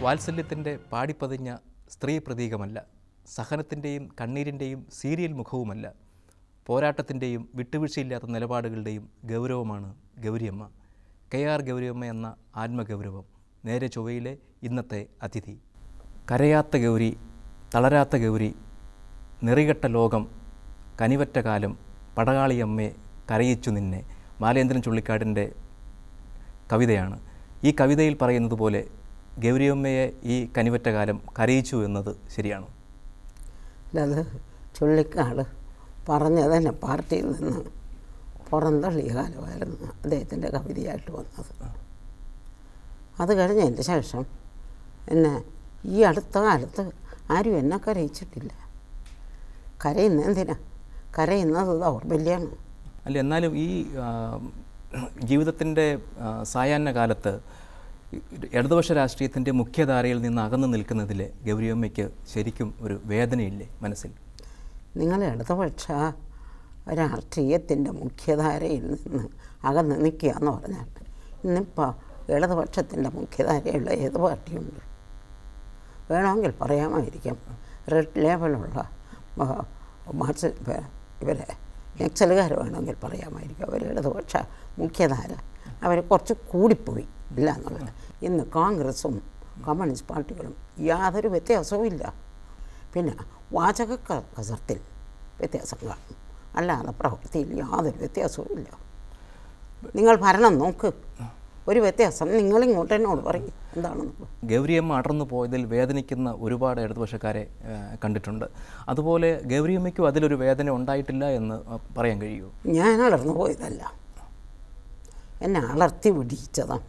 വാത്സല്യത്തിൻ്റെ പാടിപ്പതിഞ്ഞ സ്ത്രീ പ്രതീകമല്ല സഹനത്തിൻ്റെയും കണ്ണീരിൻ്റെയും സീരിയൽ മുഖവുമല്ല പോരാട്ടത്തിൻ്റെയും വിട്ടുവീഴ്ചയില്ലാത്ത നിലപാടുകളുടെയും ഗൗരവമാണ് ഗൗരിയമ്മ കെ ആർ ഗൗരിയമ്മ എന്ന ആത്മഗൗരവം നേരെ ചൊവ്വയിലെ ഇന്നത്തെ അതിഥി കരയാത്ത ഗൗരി തളരാത്ത ഗൗരി നെറികെട്ട ലോകം കനിവറ്റ കാലം പടകാളിയമ്മയെ കരയിച്ചു നിന്നെ ബാലേന്ദ്രൻ ചുള്ളിക്കാടിൻ്റെ കവിതയാണ് ഈ കവിതയിൽ പറയുന്നത് പോലെ ഗൗരിയമ്മയെ ഈ കനിവറ്റ കാലം കരയിച്ചു എന്നത് ശരിയാണോ അല്ലത് ചുള്ളിക്കാട് പറഞ്ഞതന്നെ പാർട്ടിയിൽ നിന്ന് പുറന്തള്ളിയ കാലമായിരുന്നു അദ്ദേഹത്തിൻ്റെ കവിതയായിട്ട് വന്നത് അത് കഴിഞ്ഞതിൻ്റെ ശേഷം എന്നെ ഈ അടുത്ത കാലത്ത് ആരും എന്നെ കരയിച്ചിട്ടില്ല കരയുന്ന എന്തിനാ കരയുന്നത് ദൗർബല്യമാണ് അല്ല എന്നാലും ഈ ആ, ജീവിതത്തിൻ്റെ ആ, സായാഹ്ന കാലത്ത് ഇടതുപക്ഷ രാഷ്ട്രീയത്തിൻ്റെ മുഖ്യധാരയിൽ നിന്ന് അകന്നു നിൽക്കുന്നതിൽ ഗൗരിയമ്മയ്ക്ക് ശരിക്കും ഒരു വേദനയില്ലേ മനസ്സിൽ നിങ്ങൾ ഇടതുപക്ഷ രാഷ്ട്രീയത്തിൻ്റെ മുഖ്യധാരയിൽ നിന്ന് അകന്ന് നിൽക്കുക എന്ന് പറഞ്ഞാൽ ഇന്നിപ്പോൾ ഇടതുപക്ഷത്തിൻ്റെ മുഖ്യധാരയുള്ള ഏത് പാർട്ടിയുണ്ട് വേണമെങ്കിൽ പറയാമായിരിക്കാം റെഡ് ലേബലുള്ള ആ, മാർക്സ് ഇവ- ഇവരെ നക്സലുകാർ വേണമെങ്കിൽ പറയാമായിരിക്കും അവർ ഇടതുപക്ഷ മുഖ്യധാര അവർ കുറച്ച് കൂടിപ്പോയി ഇല്ല എന്നുള്ളത് ഇന്ന് കോൺഗ്രസും കമ്മ്യൂണിസ്റ്റ് പാർട്ടികളും യാതൊരു വ്യത്യാസവും ഇല്ല പിന്നെ വാചക ക- കസർത്തിൽ വ്യത്യാസം കാണും അല്ലാതെ പ്രവൃത്തിയിൽ യാതൊരു വ്യത്യാസവും ഇല്ല നിങ്ങൾ ഭരണം നോക്ക് ഒരു വ്യത്യാസം നിങ്ങളിങ്ങോട്ട് എന്നോട് പറയും എന്താണെന്ന് ഗൗരിയമ്മ അടർന്നു പോയതിൽ വേദനിക്കുന്ന ഒരുപാട് ഇടതുപക്ഷക്കാരെ ആ, കണ്ടിട്ടുണ്ട് അതുപോലെ ഗൗരിയമ്മയ്ക്കും അതിലൊരു വേദന ഉണ്ടായിട്ടില്ല എന്ന് ആ, പറയാൻ കഴിയുമോ ഞാൻ അലർന്നു പോയതല്ല എന്നെ അലർത്തി പിടിച്ചതാണ്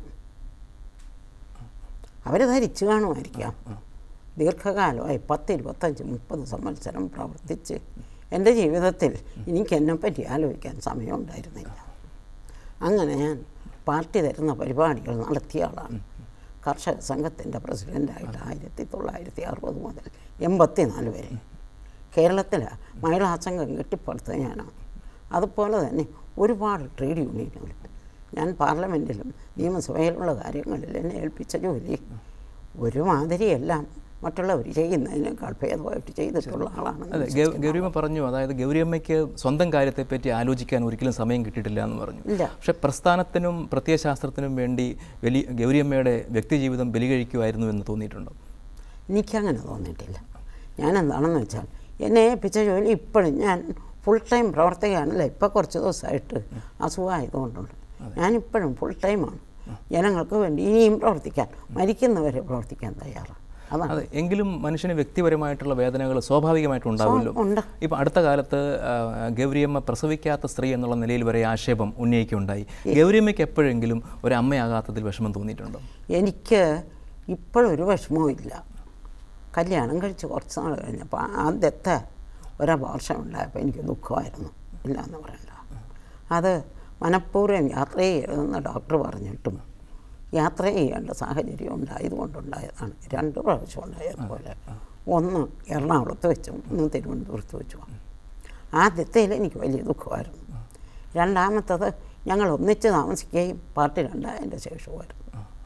അവർ ധരിച്ചു കാണുമായിരിക്കാം ദീർഘകാലമായി പത്ത് ഇരുപത്തഞ്ച് മുപ്പത് സംവത്സരം പ്രവർത്തിച്ച് എൻ്റെ ജീവിതത്തിൽ എനിക്ക് എന്നെപ്പറ്റി ആലോചിക്കാൻ സമയമുണ്ടായിരുന്നില്ല അങ്ങനെ ഞാൻ പാർട്ടി തരുന്ന പരിപാടികൾ നടത്തിയ ആളാണ് കർഷക സംഘത്തിൻ്റെ പ്രസിഡൻ്റായിട്ട് ആയിരത്തി തൊള്ളായിരത്തി അറുപത് മുതൽ എൺപത്തിനാല് വരെ കേരളത്തിലെ മഹിളാ സംഘം കെട്ടിപ്പടുത്തത് ഞാനാണ് അതുപോലെ തന്നെ ഒരുപാട് ട്രേഡ് യൂണിയനുകൾ ഞാൻ പാർലമെൻറ്റിലും നിയമസഭയിലുള്ള കാര്യങ്ങളിൽ എന്നെ ഏൽപ്പിച്ച ജോലി ഒരുമാതിരിയെല്ലാം മറ്റുള്ളവർ ചെയ്യുന്നതിനേക്കാൾ ഭേദമായിട്ട് ചെയ്തിട്ടുള്ള ആളാണ് അതെ ഗൗ- ഗൗരിയമ്മ പറഞ്ഞു അതായത് ഗൗരിയമ്മയ്ക്ക് സ്വന്തം കാര്യത്തെപ്പറ്റി ആലോചിക്കാൻ ഒരിക്കലും സമയം കിട്ടിയിട്ടില്ല എന്ന് പറഞ്ഞു ഇല്ല പക്ഷെ പ്രസ്ഥാനത്തിനും പ്രത്യയശാസ്ത്രത്തിനും വേണ്ടി വലിയ ഗൗരിയമ്മയുടെ വ്യക്തിജീവിതം ബലികഴിക്കുമായിരുന്നു എന്ന് തോന്നിയിട്ടുണ്ടോ എനിക്കങ്ങനെ തോന്നിയിട്ടില്ല ഞാൻ എന്താണെന്ന് വെച്ചാൽ എന്നെ ഏൽപ്പിച്ച ജോലി ഇപ്പോഴും ഞാൻ ഫുൾ ടൈം പ്രവർത്തകയാണല്ലോ ഇപ്പോൾ കുറച്ച് ദിവസമായിട്ട് അസുഖമായതുകൊണ്ടുണ്ട് ഞാനിപ്പോഴും ഫുൾ ടൈമാണ് ജനങ്ങൾക്ക് വേണ്ടി ഇനിയും പ്രവർത്തിക്കാൻ മരിക്കുന്നവരെ പ്രവർത്തിക്കാൻ തയ്യാറാണ് അതാണ് അതെ എങ്കിലും മനുഷ്യന് വ്യക്തിപരമായിട്ടുള്ള വേദനകൾ സ്വാഭാവികമായിട്ടും ഉണ്ടാവുമല്ലോ ഉണ്ട് ഇപ്പം അടുത്ത കാലത്ത് ആ, ഗൗരിയമ്മ പ്രസവിക്കാത്ത സ്ത്രീ എന്നുള്ള നിലയിൽ വരെ ആക്ഷേപം ഉന്നയിക്കുകയുണ്ടായി ഗൗരിയമ്മയ്ക്ക് എപ്പോഴെങ്കിലും ഒരു അമ്മയാകാത്തതിൽ വിഷമം തോന്നിയിട്ടുണ്ടോ എനിക്ക് ഇപ്പോഴൊരു വിഷമവും ഇല്ല കല്യാണം കഴിച്ച് കുറച്ച് നാൾ കഴിഞ്ഞപ്പോൾ ആദ്യത്തെ ഒരപവർഷം ഉണ്ടായപ്പോൾ എനിക്ക് ദുഃഖമായിരുന്നു ഇല്ല എന്ന് പറയണ്ട അത് മനഃപൂർവ്വം യാത്ര ചെയ്യരുതെന്ന് ഡോക്ടർ പറഞ്ഞിട്ടും യാത്ര ചെയ്യേണ്ട സാഹചര്യം ഉണ്ടായതുകൊണ്ടുണ്ടായതാണ് രണ്ട് പ്രാവശ്യം ഉണ്ടായതുപോലെ ഒന്ന് എറണാകുളത്ത് വെച്ചും ഒന്ന് തിരുവനന്തപുരത്ത് വെച്ചും ആദ്യത്തേൽ എനിക്ക് വലിയ ദുഃഖമായിരുന്നു രണ്ടാമത്തത് ഞങ്ങൾ ഒന്നിച്ച് താമസിക്കുകയും പാർട്ടി രണ്ടായതിൻ്റെ ശേഷമായിരുന്നു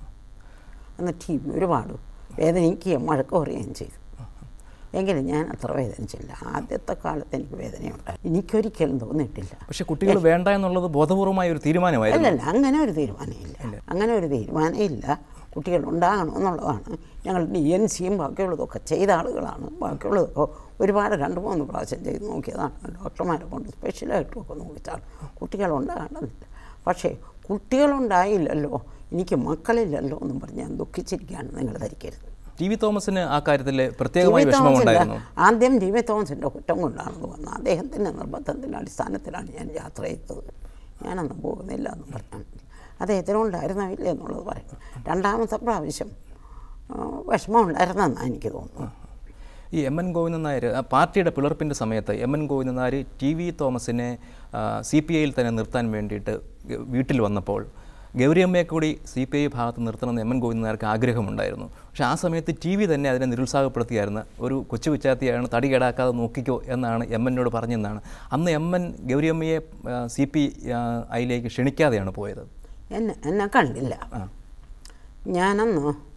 അന്ന് ടി വി ഒരുപാട് വേദനിക്കുകയും വഴക്ക് പറയുകയും ചെയ്തു എങ്കിലും ഞാൻ അത്ര വേദനിച്ചില്ല ആദ്യത്തെ കാലത്ത് എനിക്ക് വേദനയുണ്ടായി എനിക്കൊരിക്കലും തോന്നിയിട്ടില്ല പക്ഷെ കുട്ടികൾ വേണ്ട എന്നുള്ളത് ബോധപൂർവമായ ഒരു തീരുമാനമായിരുന്നു അല്ലല്ല അങ്ങനെ ഒരു തീരുമാനമില്ല അങ്ങനെ ഒരു തീരുമാനമില്ല കുട്ടികൾ ഉണ്ടാകണമെന്നുള്ളതാണ് ഞങ്ങൾ ഡി എൻ സിയും ബാക്കിയുള്ളതൊക്കെ ചെയ്ത ആളുകളാണ് ബാക്കിയുള്ളതൊക്കെ ഒരുപാട് രണ്ട് മൂന്ന് പ്രാവശ്യം ചെയ്ത് നോക്കിയതാണ് ഡോക്ടർമാരെ കൊണ്ട് സ്പെഷ്യലായിട്ടും ഒക്കെ നോക്കിച്ചാണ് കുട്ടികൾ ഉണ്ടാകണമെന്നില്ല പക്ഷേ കുട്ടികളുണ്ടായില്ലല്ലോ എനിക്ക് മക്കളില്ലല്ലോ എന്നും പറഞ്ഞ് ഞാൻ ദുഃഖിച്ചിരിക്കുകയാണ് നിങ്ങൾ ധരിക്കരുത് ടി വി തോമസിന് ആ കാര്യത്തിൽ പ്രത്യേകമായ ടി വി വിഷമമുണ്ടായിരുന്നു തോമസിന്റെ- ആദ്യം ടി വി തോമസിൻ്റെ കുറ്റം കൊണ്ടാണെന്ന് വന്നത് അദ്ദേഹത്തിൻ്റെ നിർബന്ധത്തിൻ്റെ അടിസ്ഥാനത്തിലാണ് ഞാൻ യാത്ര ചെയ്തത് ഞാനൊന്നും പോകുന്നില്ല എന്ന് പറഞ്ഞു അദ്ദേഹത്തിന് ഉണ്ടായിരുന്നോ ഇല്ല എന്നുള്ളത് പറയും രണ്ടാമത്തെ പ്രാവശ്യം ആ, വിഷമം ഉണ്ടായിരുന്നെന്നാണ് എനിക്ക് തോന്നുന്നു ഈ എം എൻ ഗോവിന്ദൻ നായർ ആ പാർട്ടിയുടെ പിളർപ്പിൻ്റെ സമയത്ത് M N Govindan Nair T V തോമസിനെ സി പി ഐയിൽ തന്നെ നിർത്താൻ വേണ്ടിയിട്ട് ഗ- വീട്ടിൽ വന്നപ്പോൾ ഗൗരിയമ്മയെ കൂടി സി പി ഐ ഭാഗത്ത് നിർത്തണമെന്ന് എം എൻ ഗോവിന്ദൻ നായർക്ക് ആഗ്രഹമുണ്ടായിരുന്നു പക്ഷേ ആ സമയത്ത് ടി വി തന്നെ അതിനെ നിരുത്സാഹപ്പെടുത്തിയായിരുന്നു ഒരു കൊച്ചു വിച്ചാത്തിയാണ് തടി കേടാക്കാതെ നോക്കിക്കോ എന്നാണ് എം എന്നോട് പറഞ്ഞെന്നാണ് അന്ന് എം എൻ ഗൗരിയമ്മയെ സി പി ഐയിലേക്ക് ക്ഷണിക്കാതെയാണ് പോയത് എന്നെ എന്നെ കണ്ടില്ല ഞാനന്ന്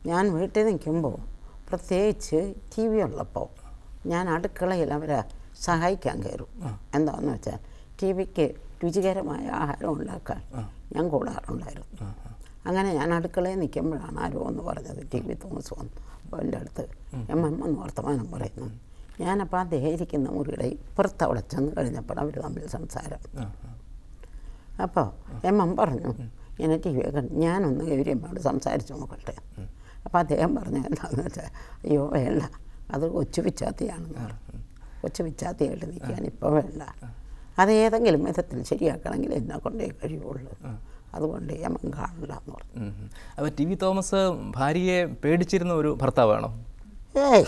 ഞാൻ വീട്ടിൽ നിൽക്കുമ്പോൾ പ്രത്യേകിച്ച് ടി വി ഉള്ളപ്പോൾ ഞാൻ അടുക്കളയിൽ അവരെ സഹായിക്കാൻ കയറും എന്താണെന്ന് വെച്ചാൽ ടി വിക്ക് രുചികരമായ ആഹാരം ഉണ്ടാക്കാൻ ഞാൻ കൂടാറുണ്ടായിരുന്നു അങ്ങനെ ഞാൻ അടുക്കളയിൽ നിൽക്കുമ്പോഴാണ് ആരോ എന്ന് പറഞ്ഞത് ടി വി തോമസ് വന്നു അപ്പോൾ എൻ്റെ അടുത്ത് എം എം എന്ന് വർത്തമാനം പറയുന്നു ഞാനപ്പോൾ അദ്ദേഹം ഇരിക്കുന്ന മുറിയുടെ ഇപ്പുറത്ത് അവിടെ ചെന്ന് കഴിഞ്ഞപ്പോൾ അവർ തമ്മിൽ സംസാരം അപ്പോൾ എം എം പറഞ്ഞു ഇങ്ങനെ ടി വി കണ്ട് ഞാനൊന്ന് ഗൗരിയമ്മയോട് സംസാരിച്ചു നോക്കട്ടെ അപ്പോൾ അദ്ദേഹം പറഞ്ഞു എന്താണെന്ന് വെച്ചാൽ അയ്യോ വേണ്ട അത് കൊച്ചു പിച്ചാത്തിയാണെന്ന് പറഞ്ഞു കൊച്ചു പിച്ചാത്തിയായിട്ട് നിൽക്കാൻ ഇപ്പോൾ വേണ്ട അത് ഏതെങ്കിലും വിധത്തിൽ ശരിയാക്കണമെങ്കിൽ എന്നെ കൊണ്ടേ കഴിയുള്ളൂ അതുകൊണ്ട് എം എം കാണില്ല എന്ന് പറഞ്ഞു ഉം. അപ്പോൾ ടി വി തോമസ് ഭാര്യയെ പേടിച്ചിരുന്ന ഒരു ഭർത്താവാണോ ഏയ്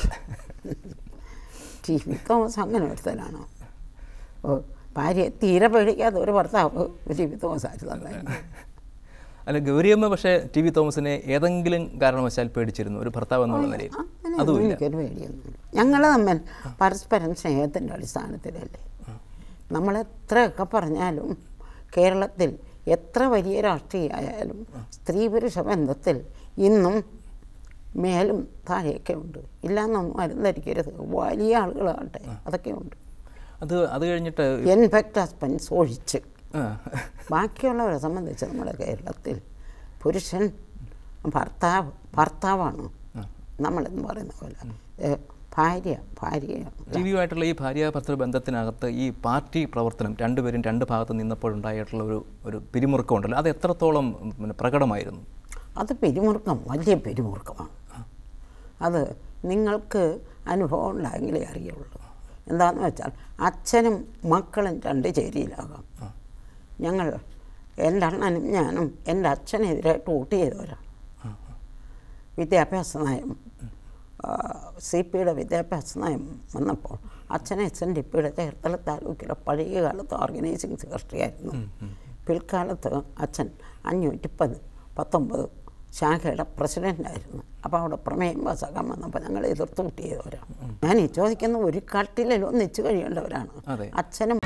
ടി വി തോമസ് അങ്ങനെ ഒരുത്തനാണോ ഓ ഭാര്യയെ തീരെ പേടിക്കാത്ത ഒരു ഭർത്താവ് ടി വി തോമസ് ആയിരുന്നു അല്ല ഗൗരിയമ്മ പക്ഷേ ടി വി തോമസിനെ ഏതെങ്കിലും കാരണവശാൽ പേടിച്ചിരുന്നു ഒരു ഭർത്താവ് എന്നുള്ള നിലയിൽ അങ്ങനെയൊന്നും എനിക്കൊരു പേടിയൊന്നുമില്ല ഞങ്ങൾ തമ്മിൽ പരസ്പരം സ്നേഹത്തിൻ്റെ അടിസ്ഥാനത്തിലല്ലേ നമ്മളെത്രയൊക്കെ പറഞ്ഞാലും കേരളത്തിൽ എത്ര വലിയ രാഷ്ട്രീയമായാലും സ്ത്രീ പുരുഷ ബന്ധത്തിൽ ഇന്നും മേലും താഴെയൊക്കെ ഉണ്ട് ഇല്ലാന്നൊന്നും അരുന്നരിക്കരുത് വലിയ ആളുകളാകട്ടെ അതൊക്കെ ഉണ്ട് അത് അത് കഴിഞ്ഞിട്ട് എൻഫെക്ട് ഹസ്ബൻഡ്സ് ഒഴിച്ച് ആ, ബാക്കിയുള്ളവരെ സംബന്ധിച്ച് നമ്മുടെ കേരളത്തിൽ പുരുഷൻ ഭർത്താവ് ഭർത്താവാണ് നമ്മളെന്ന് പറയുന്ന പോലെ ഏ, ഭാര്യ ഭാര്യയാണ് ടി വിയുമായിട്ടുള്ള ഈ ഭാര്യ ഭർത്തൃ ബന്ധത്തിനകത്ത് ഈ പാർട്ടി പ്രവർത്തനം രണ്ടുപേരും രണ്ട് ഭാഗത്ത് നിന്നപ്പോഴുണ്ടായിട്ടുള്ള ഒരു ഒരു പിരിമുറുക്കം ഉണ്ടല്ലോ അത് എത്രത്തോളം ഉം, പിന്നെ പ്രകടമായിരുന്നു അത് പിരിമുറുക്കം വലിയ പിരിമുറുക്കമാണ് അത് നിങ്ങൾക്ക് അനുഭവം ഉണ്ടായെങ്കിലേ അറിയുള്ളൂ എന്താണെന്ന് വെച്ചാൽ അച്ഛനും മക്കളും രണ്ട് ചേരിയിലാകാം ഞങ്ങൾ എൻ്റെ അണ്ണനും ഞാനും എൻ്റെ അച്ഛനെതിരായിട്ട് വോട്ട് ചെയ്തവരാണ് വിദ്യാഭ്യാസ നയം സി പിയുടെ വിദ്യാഭ്യാസ നയം വന്നപ്പോൾ അച്ഛൻ എസ് എൻ ഡി പിയുടെ ചേർത്തല താലൂക്കിലെ പഴയ കാലത്ത് ഓർഗനൈസിങ് സെക്രട്ടറി ആയിരുന്നു പിൽക്കാലത്ത് അച്ഛൻ അഞ്ഞൂറ്റി പത് പത്തൊമ്പത് ശാഖയുടെ പ്രസിഡൻ്റായിരുന്നു അപ്പോൾ അവിടെ പ്രമേയം പാസ്സാക്കാൻ വന്നപ്പോൾ ഞങ്ങൾ എതിർത്ത് വോട്ട് ചെയ്തവരാണ് ഞാൻ ഈ ചോദിക്കുന്ന ഒരു കട്ടിലിൽ ഒന്നിച്ച് കഴിയേണ്ടവരാണ് അതെ. അച്ഛനും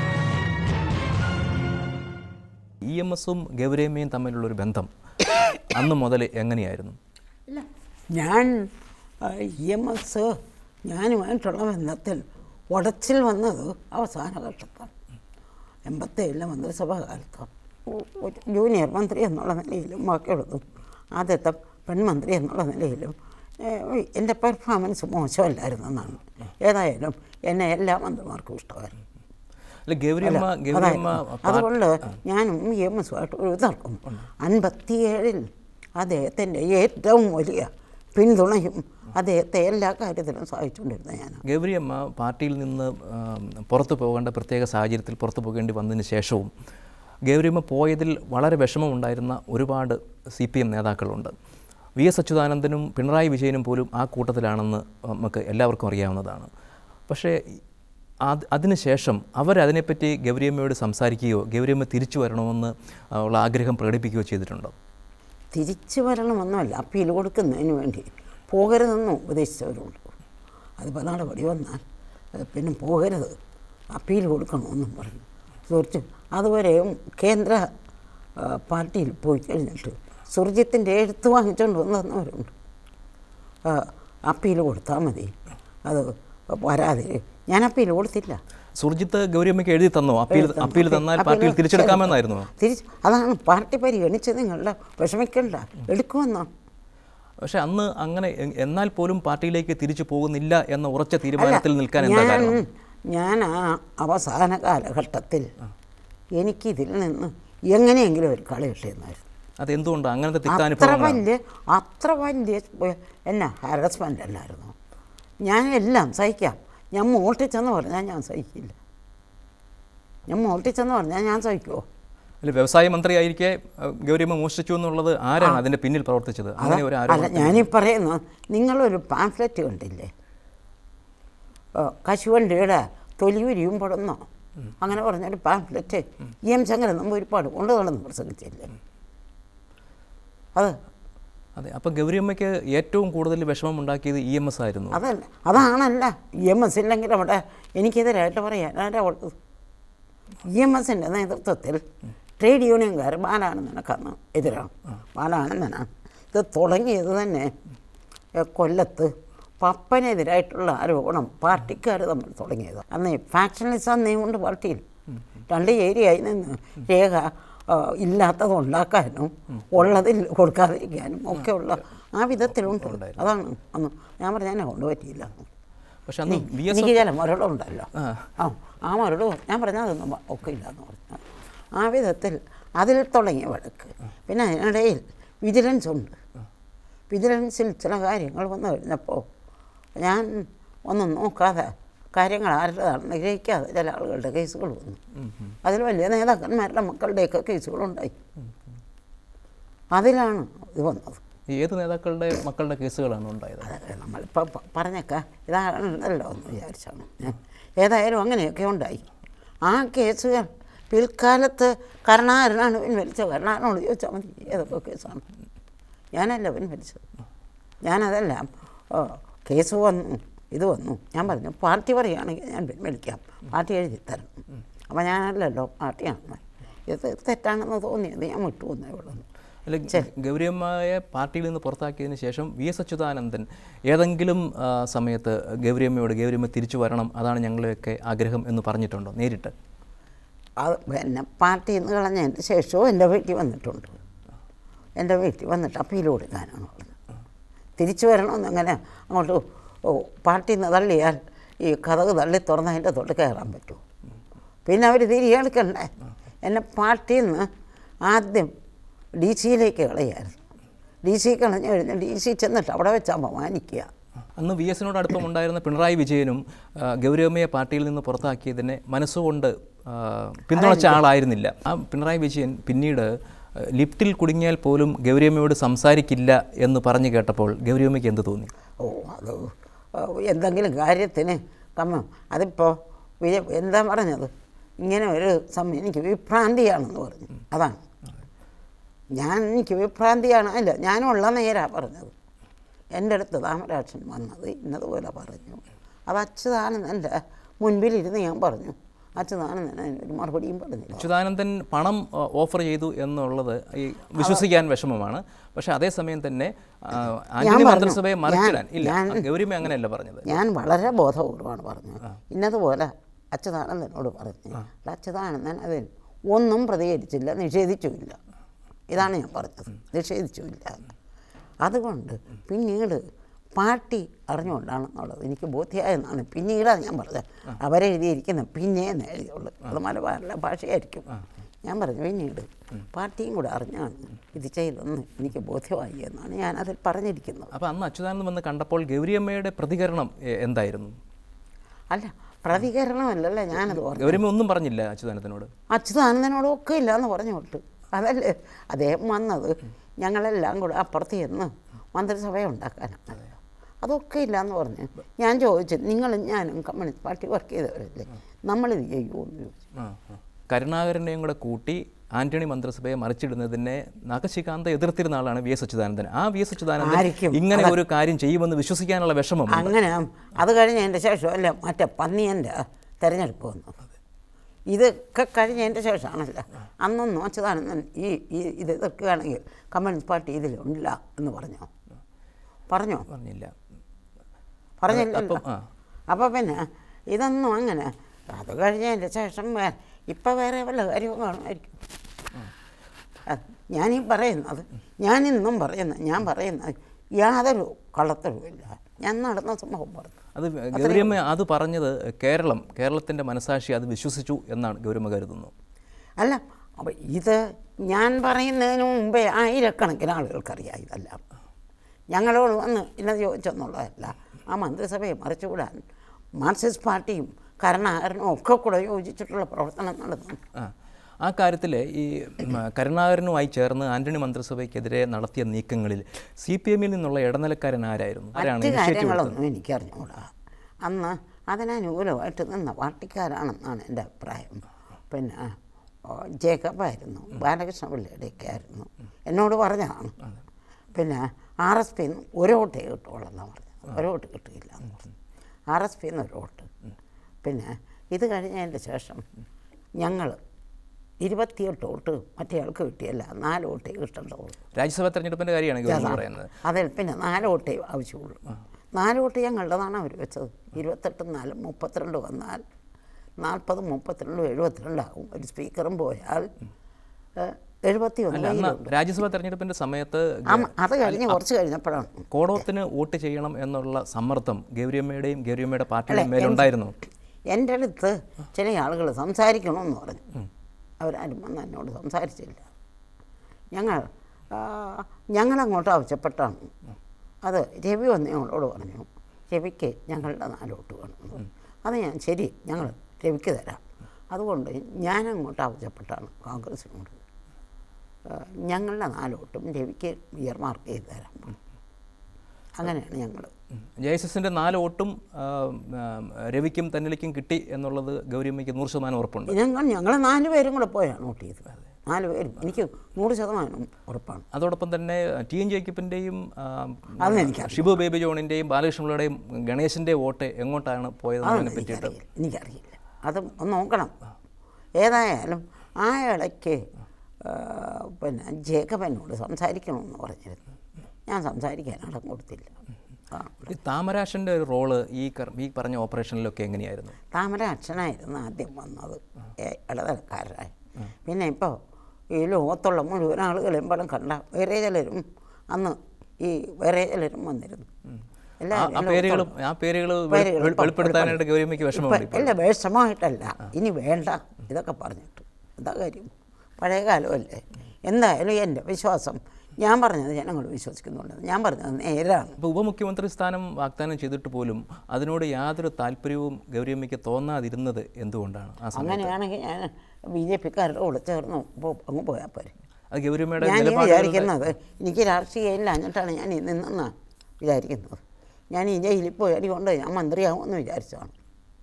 ഇ എം എസും ഗൗരമ്മയും തമ്മിലുള്ളൊരു ബന്ധം അന്ന് മുതൽ എങ്ങനെയായിരുന്നു ഇല്ല ഞാൻ ഇ എം എസ് ഞാനുമായിട്ടുള്ള ബന്ധത്തിൽ ഉടച്ചിൽ വന്നത് അവസാന ഘട്ടത്താണ് എൺപത്തേഴിലെ മന്ത്രിസഭാ കാലത്താണ് ഒ- ഒരു ജൂനിയർ മന്ത്രി എന്നുള്ള നിലയിലും ബാക്കിയുള്ളതും ആദ്യത്തെ പെൺമന്ത്രി എന്നുള്ള നിലയിലും ഏഹ്, എൻ്റെ പെർഫോമൻസ് മോശമല്ലായിരുന്നെന്നാണ് ഏതായാലും എന്നെ എല്ലാ മന്ത്രിമാർക്കും ഇഷ്ടമായിരുന്നു അല്ല ഗൗരിയമ്മ ഗൗരിയമ്മ അതായത് അതുകൊണ്ട് ഞാനും ഇ എം എസുമായിട്ട് ഒരു തർക്കം അൻപത്തിയേഴിൽ അദ്ദേഹത്തിൻ്റെ ഏറ്റവും വലിയ പിന്തുണയും അദ്ദേഹത്തെ എല്ലാ കാര്യത്തിലും സഹായിച്ചുകൊണ്ടിരുന്ന ഞാൻ ഗൗരിയമ്മ പാർട്ടിയിൽ നിന്ന് ആം, പുറത്തു പോകേണ്ട പ്രത്യേക സാഹചര്യത്തിൽ പുറത്തു പോകേണ്ടി വന്നതിന് ശേഷവും ഗൗരിയമ്മ പോയതിൽ വളരെ വിഷമമുണ്ടായിരുന്ന ഒരുപാട് സി പി എം നേതാക്കളുണ്ട് വി എസ് അച്യുതാനന്ദനും പിണറായി വിജയനും പോലും ആ കൂട്ടത്തിലാണെന്ന് നമുക്ക് എല്ലാവർക്കും അറിയാവുന്നതാണ് പക്ഷേ അത് അതിനുശേഷം അവരതിനെപ്പറ്റി ഗൗരിയമ്മയോട് സംസാരിക്കുകയോ ഗൗരിയമ്മ തിരിച്ചു വരണമെന്ന് ആ, ഉള്ള ആഗ്രഹം പ്രകടിപ്പിക്കുകയോ ചെയ്തിട്ടുണ്ടോ തിരിച്ചു വരണമെന്നല്ല അപ്പീൽ കൊടുക്കുന്നതിന് വേണ്ടി പോകരുതെന്ന് ഉപദേശിച്ചവരുണ്ട് അതിപ്പോൾ നടപടി വന്നാൽ അത് പിന്നെ പോകരുത് അപ്പീൽ കൊടുക്കണമെന്നും പറഞ്ഞു സുഹൃത്ത് അതുവരെയും കേന്ദ്ര ആ, പാർട്ടിയിൽ പോയി കഴിഞ്ഞിട്ട് സുർജിത്തിൻ്റെ എഴുത്ത് വാങ്ങിച്ചുകൊണ്ട് വന്ന് തന്നവരുണ്ട് ആ, അപ്പീൽ കൊടുത്താൽ മതി അത് വരാതെ ഞാൻ അപ്പീൽ കൊടുത്തില്ല സുർജിത്ത് ഗൗരിയമ്മയ്ക്ക് എഴുതി തന്നോ അപ്പീൽ അപ്പീൽ തന്നാൽ പാർട്ടിയിൽ തിരിച്ചെടുക്കാമെന്നായിരുന്നു തിരിച്ച് അതാണ് പാർട്ടി പരിഗണിച്ച് നിങ്ങളുടെ വിഷമിക്കണ്ട എടുക്കുമെന്നോ പക്ഷെ അന്ന് അങ്ങനെ എ- എന്നാൽ പോലും പാർട്ടിയിലേക്ക് തിരിച്ചു പോകുന്നില്ല എന്ന ഉറച്ച തീരുമാനത്തിൽ നിൽക്കാൻ എന്താ ഞാൻ കാരണം ഞാൻ ആ അവസാന കാലഘട്ടത്തിൽ എനിക്കിതിൽ നിന്ന് എങ്ങനെയെങ്കിലും ഒരു കളി കിട്ടിയെന്നായിരുന്നു അതെന്തുകൊണ്ട് അങ്ങനത്തെ അത്ര തിക്താനുഭവങ്ങൾ വലിയ അത്ര വലിയ ഏ, എന്നാ ഹാരസ്മെൻ്റ് അല്ലായിരുന്നു ഞാൻ എല്ലാം സഹിക്കാം ഞാൻ മോട്ടിച്ചെന്ന് പറഞ്ഞാൽ ഞാൻ സഹിക്കില്ല ഞാൻ മോട്ടിച്ചെന്ന് പറഞ്ഞാൽ ഞാൻ സഹിക്കുമോ അല്ല വ്യവസായ മന്ത്രി ആയിരിക്കെ അഹ്, ഗൗരിയമ്മ മോഷ്ടിച്ചു എന്നുള്ളത് ആരാണ് അതിന്റെ പിന്നിൽ പ്രവർത്തിച്ചത് അങ്ങനെ ഒരു അല്ല ആരോപണം ഞാനീ പറയുന്നു നിങ്ങളൊരു പാംഫ്ലെറ്റ് കണ്ടില്ലേ ഓ, കശുവണ്ടിയുടെ തൊലി ഉരിയുമ്പോഴൊന്നോ അങ്ങനെ പറഞ്ഞൊരു പാംഫ്ലെറ്റ് ഇ എം ശങ്കരൻ നമ്മൾ ഒരുപാട് കൊണ്ടു നടന്ന് പ്രസംഗിച്ചില്ലേ അത് അതെ അപ്പം ഗൗരിയമ്മയ്ക്ക് ഏറ്റവും കൂടുതൽ വിഷമം ഉണ്ടാക്കിയത് ഇ എം എസ് ആയിരുന്നു അതല്ല അതാണല്ല ഇ എം എസ് ഇല്ലെങ്കിൽ അവിടെ എനിക്കെതിരായിട്ട് പറയാൻ ആരാ ഉള്ളത് ഇ എം എസിൻ്റെ നേതൃത്വത്തിൽ ട്രേഡ് യൂണിയൻകാർ ബാലാനന്ദനക്കന്ന് എതിരാണ് ബാലാനന്ദനാണ് ഇത് തുടങ്ങിയത് തന്നെ ഏ, കൊല്ലത്ത് പപ്പനെതിരായിട്ടുള്ള ആരോപണം പാർട്ടിക്കാർ തമ്മിൽ തുടങ്ങിയത് അന്ന് ഫാക്ഷനിസം അന്നേ കൊണ്ട് പാർട്ടിയിൽ രണ്ട് ഏരിയയിൽ നിന്ന് രേഖ ആ, ഇല്ലാത്തത് ഉണ്ടാക്കാനും ഉള്ളതിൽ കൊടുക്കാതിരിക്കാനും ഒക്കെയുള്ള ആ വിധത്തിലുണ്ട് അതാണ് അന്ന് ഞാൻ പറഞ്ഞ എന്നെ കൊണ്ടുപറ്റിയില്ല പക്ഷെ അന്ന് വി എസ് എനിക്ക് ചില മുരടുണ്ടല്ലോ ആ. ആ ആ മുരട് ഞാൻ പറഞ്ഞാൽ അതൊന്നും വ- ഒക്കെ ഇല്ലയെന്ന് പറഞ്ഞു ആ വിധത്തിൽ അതിൽ തുടങ്ങിയ വഴക്ക് പിന്നെ അതിനിടയിൽ വിജിലൻസ് ഉണ്ട് വിജിലൻസിൽ ചില കാര്യങ്ങൾ വന്നു കഴിഞ്ഞപ്പോൾ ഞാൻ ഒന്നും നോക്കാതെ കാര്യങ്ങൾ ആരുടേതാണെന്ന് ഗ്രഹിക്കാതെ ചില ആളുകളുടെ കേസുകൾ വന്നു അതിൽ വലിയ നേതാക്കന്മാരുടെ മക്കളുടെയൊക്കെ കേസുകളുണ്ടായി അതിലാണ് ഇത് വന്നത് ഈ ഏത് നേതാക്കളുടെ മക്കളുടെ കേസുകളാണ് ഉണ്ടായത് അതൊക്കെ നമ്മളിപ്പോൾ പറഞ്ഞേക്കാം ഇതാണല്ലോ എന്ന് വിചാരിച്ചാണ് ഞാൻ ഏതായാലും അങ്ങനെയൊക്കെ ഉണ്ടായി ആ കേസുകൾ പിൽക്കാലത്ത് കരുണാകരനാണ് പിൻവലിച്ചത് കരുണാകരനോട് ചോദിച്ചാൽ മതി ഏതൊക്കെ കേസാണ് ഞാനല്ല പിൻവലിച്ചത് ഞാനതെല്ലാം ഓ, കേസ് വന്നു ഇത് വന്നു ഞാൻ പറഞ്ഞു പാർട്ടി പറയുകയാണെങ്കിൽ ഞാൻ പിൻവലിക്കാം പാർട്ടി എഴുതി തരണം അപ്പോൾ ഞാനല്ലല്ലോ പാർട്ടിയാണ് ഇത് തെറ്റാണെന്ന് തോന്നിയത് ഞാൻ വിട്ടു വന്നേ ഉള്ളൂ അല്ല ഗൗരിയമ്മയെ പാർട്ടിയിൽ നിന്ന് പുറത്താക്കിയതിന് ശേഷം വി എസ് അച്യുതാനന്ദൻ ഏതെങ്കിലും ആ, സമയത്ത് ഗൗരിയമ്മയോട് ഗൗരിയമ്മ തിരിച്ചു വരണം അതാണ് ഞങ്ങളുടെയൊക്കെ ആഗ്രഹം എന്ന് പറഞ്ഞിട്ടുണ്ടോ നേരിട്ട് അത് പിന്നെ പാർട്ടിയിൽ നിന്ന് കളഞ്ഞതിന് ശേഷവും എൻ്റെ വീട്ടിൽ വന്നിട്ടുണ്ട് എൻ്റെ വീട്ടിൽ വന്നിട്ട് അപ്പീൽ കൊടുക്കാനാണ് പറഞ്ഞത് തിരിച്ചു വരണമെന്ന് അങ്ങനെ അങ്ങോട്ട് ഓ പാർട്ടിയിൽ നിന്ന് തള്ളിയാൽ ഈ കഥക് തള്ളി തുറന്ന് അതിൻ്റെ തൊട്ട് കയറാൻ പറ്റുമോ പിന്നെ അവർ തിരികെ എടുക്കണ്ടേ എന്നെ പാർട്ടിയിൽ നിന്ന് ആദ്യം ഡി സിയിലേക്ക് കളയായിരുന്നു ഡി സി കളഞ്ഞു കഴിഞ്ഞാൽ ഡി സി ചെന്നിട്ട് അവിടെ വെച്ച് അപമാനിക്കുക അന്ന് വി എസിനോട് അടുപ്പമുണ്ടായിരുന്ന പിണറായി വിജയനും ആ, ഗൗരിയമ്മയെ പാർട്ടിയിൽ നിന്ന് പുറത്താക്കിയതിനെ മനസ്സുകൊണ്ട് ആ, പിന്തുണച്ച ആളായിരുന്നില്ല ആ പിണറായി വിജയൻ പിന്നീട് ആ, ലിഫ്റ്റിൽ കുടുങ്ങിയാൽ പോലും ഗൗരിയമ്മയോട് സംസാരിക്കില്ല എന്ന് പറഞ്ഞു കേട്ടപ്പോൾ ഗൗരിയമ്മയ്ക്ക് എന്ത് തോന്നി ഓ അത് എന്തെങ്കിലും കാര്യത്തിന് കമ്മ അതിപ്പോൾ വിജയ എന്താ പറഞ്ഞത് ഇങ്ങനെ ഒരു സമയം എനിക്ക് വിഭ്രാന്തിയാണെന്ന് പറഞ്ഞു അതാണ് ഞാൻ എനിക്ക് വിഭ്രാന്തിയാണ് അല്ല ഞാനുള്ള നേരാ പറഞ്ഞത് എൻ്റെ അടുത്ത് താമരാക്ഷൻ വന്നത് ഇന്നതുപോലെ പറഞ്ഞു അത് അച്യുതാനന്ദൻ്റെ മുൻപിലിരുന്ന് ഞാൻ പറഞ്ഞു അച്യുതാനന്ദൻ അതിനൊരു മറുപടിയും പറഞ്ഞില്ല അച്യുതാനന്ദൻ പണം ആ, ഓഫർ ചെയ്തു എന്നുള്ളത് ഈ വിശ്വസിക്കാൻ വിഷമമാണ് പക്ഷേ അതേസമയം തന്നെ ആ, ആന്റണി പറഞ്ഞു. മന്ത്രിസഭയെ മറിച്ചിടാൻ ഞാൻ- ഇല്ല ഞാൻ- ഗൗരിയമ്മ അങ്ങനെയല്ല പറഞ്ഞത് ഞാൻ വളരെ ബോധപൂർവമാണ് പറഞ്ഞത് ഇന്നതുപോലെ അച്യുതാനന്ദനോട് പറഞ്ഞു അച്യുതാനന്ദൻ അതിൽ ഒന്നും പ്രതികരിച്ചില്ല നിഷേധിച്ചുമില്ല ഇതാണ് ഞാൻ പറഞ്ഞത് നിഷേധിച്ചുമില്ല അതുകൊണ്ട് പിന്നീട് പാർട്ടി അറിഞ്ഞുകൊണ്ടാണെന്നുള്ളത് എനിക്ക് ബോധ്യമായെന്നാണ് പിന്നീടാണ് ഞാൻ പറഞ്ഞത് അവരെഴുതിയിരിക്കുന്ന പിന്നെ എന്ന് എഴുതിയുള്ളൂ അത് മലബാറിലെ ഭാഷയായിരിക്കും ഞാൻ പറഞ്ഞു പിന്നീട് പാർട്ടിയും കൂടെ അറിഞ്ഞാണ് ഇത് ചെയ്തതെന്ന് എനിക്ക് ബോധ്യമായി എന്നാണ് ഞാൻ അതിൽ പറഞ്ഞിരിക്കുന്നത് അപ്പോൾ അന്ന് അച്യുതാനന്ദൻ വന്ന് കണ്ടപ്പോൾ ഗൗരിയമ്മയുടെ പ്രതികരണം എ, എന്തായിരുന്നു അല്ല പ്രതികരണമല്ലല്ലോ ഞാനത് പറഞ്ഞു ഗൗരിയമ്മ ഒന്നും പറഞ്ഞില്ല അച്യുതാനന്ദനോട് അച്യുതാനന്ദനോട് ഒക്കെ ഇല്ല എന്ന് പറഞ്ഞു വിട്ടു അതല്ലേ അദ്ദേഹം വന്നത് ഞങ്ങളെല്ലാം കൂടെ അപ്പുറത്ത് ചെന്ന് മന്ത്രിസഭ ഉണ്ടാക്കാനാണ് അതൊക്കെ ഇല്ല എന്ന് പറഞ്ഞു ഞാൻ ചോദിച്ചു നിങ്ങളും ഞാനും കമ്മ്യൂണിസ്റ്റ് പാർട്ടി വർക്ക് ചെയ്തവരല്ലേ നമ്മളിത് ചെയ്യുമോ എന്ന് ചോദിച്ചു ആ, ആ. കരുണാകരനെയും കൂടെ കൂട്ടി ആന്റണി മന്ത്രിസഭയെ മറിച്ചിടുന്നതിനെ നഖശികാന്ത എതിർത്തിരുന്ന ആളാണ് വി എസ് അച്യുതാനന്ദൻ ആ വി എസ് അച്യുതാനന്ദൻ ആയിരിക്കും. ഇങ്ങനെ ഒരു കാര്യം ചെയ്യുമെന്ന് വിശ്വസിക്കാനുള്ള വിഷമം അങ്ങനെ അത് കഴിഞ്ഞതിൻ്റെ ശേഷം അല്ല മറ്റേ പന്നിയൻ്റെ തെരഞ്ഞെടുപ്പ് വന്നത് ഇതൊക്കെ കഴിഞ്ഞതിൻ്റെ ശേഷമാണല്ലോ അന്നൊന്നും അച്യുതാനന്ദൻ ഈ ഈ ഇത് എതിർക്കുകയാണെങ്കിൽ കമ്മ്യൂണിസ്റ്റ് പാർട്ടി ഇതിലില്ല എന്ന് പറഞ്ഞോ പറഞ്ഞോ പറഞ്ഞില്ല പറഞ്ഞില്ലല്ലോ അപ്പം, ആ. അപ്പോൾ പിന്നെ ഇതൊന്നും അങ്ങനെ അത് കഴിഞ്ഞതിൻ്റെ ശേഷം വേ- ഇപ്പം വേറെ വല്ല കാര്യവും കാണുമായിരിക്കും അത് ഞാനീ പറയുന്നത് ഞാനിന്നും പറയുന്നത് ഞാൻ പറയുന്നത് യാതൊരു കള്ളത്തരവുമില്ല ഞാൻ നടന്ന സംഭവം പറഞ്ഞു അത് ഗൗരിയമ്മ അത് പറഞ്ഞത് കേരളം കേരളത്തിൻ്റെ മനസാക്ഷി അത് വിശ്വസിച്ചു എന്നാണ് ഗൗരിയമ്മ കരുതുന്നു അല്ല അപ്പം ഇത് ഞാൻ പറയുന്നതിന് മുമ്പേ ആയിരക്കണക്കിന് ആളുകൾക്കറിയാം ഇതെല്ലാം ഞങ്ങളോട് വന്ന് ഇന്നത് ചോദിച്ചെന്നുള്ളതല്ല ആ മന്ത്രിസഭയെ മറിച്ചുവിടാൻ മാർക്സിസ്റ്റ് പാർട്ടിയും കരുണാകരനും ഒക്കെ കൂടെ യോജിച്ചിട്ടുള്ള പ്രവർത്തനം നടന്നു ആ ആ കാര്യത്തിൽ ഈ ഉം, കരുണാകരനുമായി ചേർന്ന് ആന്റണി മന്ത്രിസഭയ്ക്കെതിരെ നടത്തിയ നീക്കങ്ങളിൽ സി പി എമ്മിൽ നിന്നുള്ള ഇടനിലക്കാരൻ ആരായിരുന്നു ആരാണ് മറ്റ് ഇനിഷ്യേറ്റീവ് എടുത്തത് കാര്യങ്ങളൊന്നും എനിക്കറിഞ്ഞുകൂടാ അന്ന് അതിനനുകൂലമായിട്ട് നിന്ന പാർട്ടിക്കാരാണെന്നാണ് എൻ്റെ അഭിപ്രായം പിന്നെ ഓ, ജേക്കബായിരുന്നു ബാലകൃഷ്ണ പിള്ളയുടെയൊക്കെ ആയിരുന്നു എന്നോട് പറഞ്ഞതാണ് പിന്നെ ആർ എസ് പിന്ന് ഒരു വോട്ടേ കിട്ടുള്ളൂ എന്നാണ് പറഞ്ഞത് ഒരു വോട്ട് കിട്ടുകയില്ല എന്ന് പറഞ്ഞു ആർ എസ് പിന്ന് ഒരു വോട്ട് പിന്നെ ഇത് കഴിഞ്ഞതിൻ്റെ ശേഷം ഞങ്ങൾ ഇരുപത്തിയെട്ട് വോട്ട് മറ്റേയാൾക്ക് കിട്ടിയല്ല നാല് വോട്ടേ കിട്ടേണ്ടതുള്ളൂ രാജ്യസഭാ തെരഞ്ഞെടുപ്പിൻ്റെ കാര്യമാണ് ഗൗരി പറയുന്നത് അതിൽ പിന്നെ നാല് വോട്ടേ ആവശ്യമുള്ളൂ നാല് വോട്ട് ഞങ്ങളുടേതാണ് അവർ വെച്ചത് ഇരുപത്തെട്ടും നാലും മുപ്പത്തിരണ്ട് വന്നാൽ നാൽപ്പതും മുപ്പത്തിരണ്ടും എഴുപത്തിരണ്ടാകും ഒരു സ്പീക്കറും പോയാൽ എഴുപത്തി അല്ല ഒന്ന് അന്ന് രാജ്യസഭാ തെരഞ്ഞെടുപ്പിൻ്റെ സമയത്ത് അത് കഴിഞ്ഞ് കുറച്ച് കഴിഞ്ഞപ്പോഴാണ് കോടോത്തിന് വോട്ട് ചെയ്യണം എന്നുള്ള സമ്മർദ്ദം ഗൗരിയമ്മയുടെയും ഗൗരിയമ്മയുടെ പാർട്ടിയുടെയും മേലുണ്ടായിരുന്നു എൻ്റെ അടുത്ത് ചില ആളുകൾ സംസാരിക്കണമെന്ന് പറഞ്ഞു അവരാരും വന്ന് എന്നോട് സംസാരിച്ചില്ല ഞങ്ങൾ ആ, ഞങ്ങളങ്ങോട്ട് ആവശ്യപ്പെട്ടാണ് അത് രവി വന്ന് ഞങ്ങളോട് പറഞ്ഞു രവിക്ക് ഞങ്ങളുടെ നാലോട്ട് വേണം അത് ഞാൻ ശരി ഞങ്ങൾ രവിക്ക് തരാം അതുകൊണ്ട് ഞാനങ്ങോട്ട് ആവശ്യപ്പെട്ടാണ് കോൺഗ്രസിനോട് ആ, ഞങ്ങളുടെ നാലോട്ടും രവിക്ക് ഇയർ മാർക്ക് ചെയ്ത് തരാം അങ്ങനെയാണ് ഞങ്ങൾ ജെ എസ് എസിൻ്റെ നാല് വോട്ടും ആ, ആ, രവിക്കും തന്നിലേക്കും കിട്ടി എന്നുള്ളത് ഗൗരിയമ്മയ്ക്ക് നൂറ് ശതമാനം ഉറപ്പുണ്ട് ഞങ്ങൾ ഞങ്ങൾ നാല് പേരും കൂടെ പോയാണ് വോട്ട് ചെയ്തത് നാല് പേരും എനിക്ക് നൂറ് ശതമാനം ഉറപ്പാണ് അതോടൊപ്പം തന്നെ ടി എൻ ജേക്കബിൻ്റെയും അതെനിക്കറിയാം. ഷിബു ബേബി ജോണിൻ്റെയും ബാലകൃഷ്ണപിള്ളയുടെയും ഗണേശൻ്റെ വോട്ട് എങ്ങോട്ടാണ് പോയതെന്ന് അതിനെ അതൊന്നും പറ്റിയിട്ട് എനിക്കറിയില്ല എനിക്കറിയില്ല അത് ഒന്ന് നോക്കണം ഏതായാലും ആ ഇടയ്ക്ക് ആ, പിന്നെ ജേക്കബ് എന്നോട് സംസാരിക്കണമെന്ന് പറഞ്ഞിരുന്നു ഞാൻ സംസാരിക്കാൻ ഇടം കൊടുത്തില്ല ആ, ഈ താമരാശൻ്റെ ഒരു റോള് ഈ കർ- ഈ പറഞ്ഞ ഓപ്പറേഷനിലൊക്കെ എങ്ങനെയായിരുന്നു താമര അച്ഛനായിരുന്നു ആദ്യം വന്നത് ഏ- ഇടതരക്കാരനായി പിന്നെ ഇപ്പോൾ ഈ ലോകത്തുള്ള മുഴുവൻ ആളുകളെയും പടം കണ്ട വേറെ ചിലരും അന്ന് ഈ വേറെ ചിലരും വന്നിരുന്നു ആ- എല്ലാവരും ആ പേരുകൾ ആ പേരുകൾ പേരുകൾ ഇപ്പം വെളിപ്പെടുത്താനായിട്ട് ഗൗരിയമ്മയ്ക്ക് വിഷമമുണ്ട് ഇപ്പം അല്ല വിഷമമായിട്ടല്ല ഇനി വേണ്ട ഇതൊക്കെ പറഞ്ഞിട്ട് എന്താ കാര്യം പഴയ കാലമല്ലേ എന്തായാലും എൻ്റെ വിശ്വാസം ഞാൻ പറഞ്ഞത് ജനങ്ങൾ വിശ്വസിക്കുന്നുണ്ട് ഞാൻ പറഞ്ഞത് നേരാണ് ഇപ്പോൾ ഉപമുഖ്യമന്ത്രി സ്ഥാനം വാഗ്ദാനം ചെയ്തിട്ട് പോലും അതിനോട് യാതൊരു താല്പര്യവും ഗൗരിയമ്മയ്ക്ക് തോന്നാതിരുന്നത് എന്തുകൊണ്ടാണ് ആ സമയം അങ്ങനെയാണെങ്കിൽ ഞാൻ ബി ജെ പിക്കാരുടെ കൂടെ ചേർന്ന് പോ- അങ്ങ് പോയാൽ പോരെ അത് ഗൗരിയമ്മയുടെ ഞാൻ ഈ നിലപാടുകളുടെ വിചാരിക്കുന്നത് എനിക്ക് രാഷ്ട്രീയം ഇല്ലാഞ്ഞിട്ടാണ് ഞാൻ ഈ നിന്നെന്നാണ് വിചാരിക്കുന്നത് ഞാൻ ഈ ജയിലിൽ പോയി അതുകൊണ്ട് ഞാൻ മന്ത്രിയാകുമെന്ന് വിചാരിച്ചതാണ്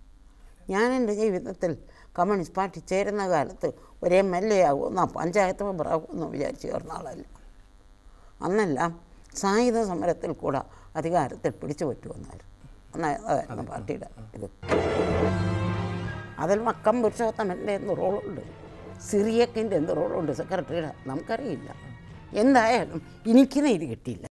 ഞാൻ എൻ്റെ ജീവിതത്തിൽ കമ്മ്യൂണിസ്റ്റ് പാർട്ടി ചേരുന്ന കാലത്ത് ഒരു എം എൽ എ ആകുമെന്നോ പഞ്ചായത്ത് മെമ്പറാകുമെന്നോ വിചാരിച്ച് ചേർന്ന ആളല്ല അന്നെല്ലാം സായുധ സമരത്തിൽ കൂടെ അധികാരത്തിൽ പിടിച്ചു പറ്റുമെന്നായിരുന്നു അന്നായിരുന്നു പാർട്ടിയുടെ ഇത് അതിൽ മക്കം പുരുഷോത്തമൻ്റെ എന്ത് റോളുണ്ട് സിറിയക്കിൻ്റെ എന്ത് റോളുണ്ട് സെക്രട്ടറിയുടെ നമുക്കറിയില്ല എന്തായാലും എനിക്ക് നീതി കിട്ടിയില്ല